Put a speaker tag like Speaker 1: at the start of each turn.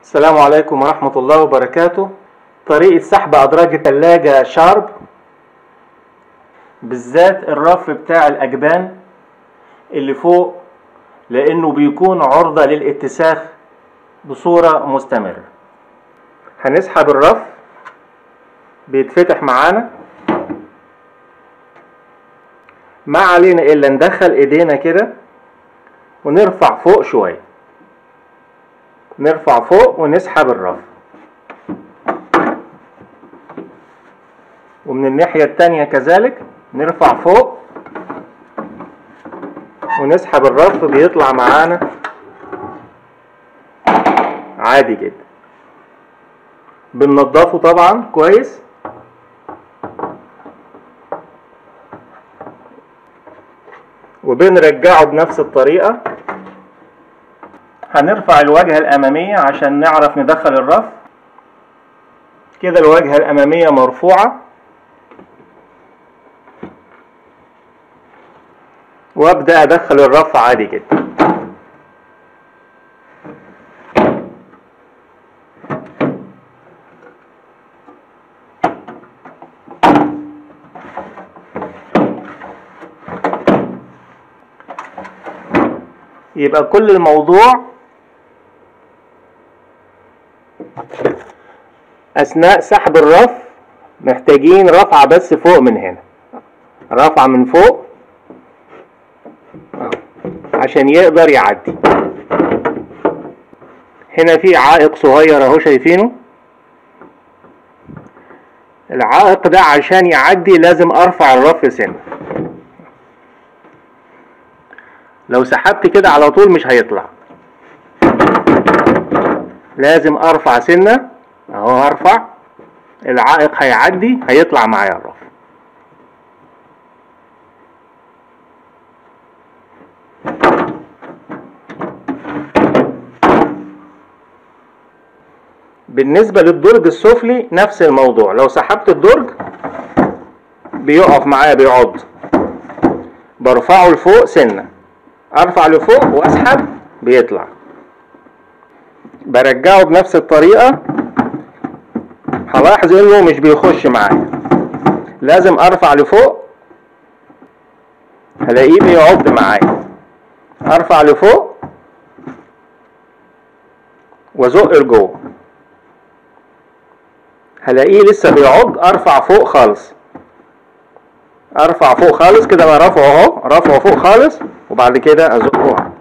Speaker 1: السلام عليكم ورحمة الله وبركاته طريقة سحب أدراج الثلاجة شارب بالذات الرف بتاع الأجبان اللي فوق لأنه بيكون عرضة للاتساخ بصورة مستمرة هنسحب الرف بيتفتح معانا ما علينا إلا ندخل إيدينا كده ونرفع فوق شوية نرفع فوق ونسحب الرف ومن الناحية التانية كذلك نرفع فوق ونسحب الرف بيطلع معانا عادي جدا بننضفه طبعا كويس وبنرجعه بنفس الطريقة هنرفع الواجهة الأمامية عشان نعرف ندخل الرف كده الواجهة الأمامية مرفوعة وابدأ أدخل الرف عادي جدا يبقى كل الموضوع اثناء سحب الرف محتاجين رفعة بس فوق من هنا رفعة من فوق عشان يقدر يعدي هنا في عائق صغير اهو شايفينه العائق ده عشان يعدي لازم ارفع الرف سنه لو سحبت كده على طول مش هيطلع لازم ارفع سنة اهو هرفع العائق هيعدي هيطلع معايا الرف بالنسبة للدرج السفلي نفس الموضوع لو سحبت الدرج بيقف معايا بيعض برفعه لفوق سنه ارفع لفوق واسحب بيطلع برجعه بنفس الطريقة هلاحظ انه مش بيخش معايا لازم ارفع لفوق هلاقيه بيعض معايا ارفع لفوق وازق لجوه هلاقيه لسه بيعض ارفع فوق خالص ارفع فوق خالص كده انا رافعه اهو رافعه فوق خالص وبعد كده ازقه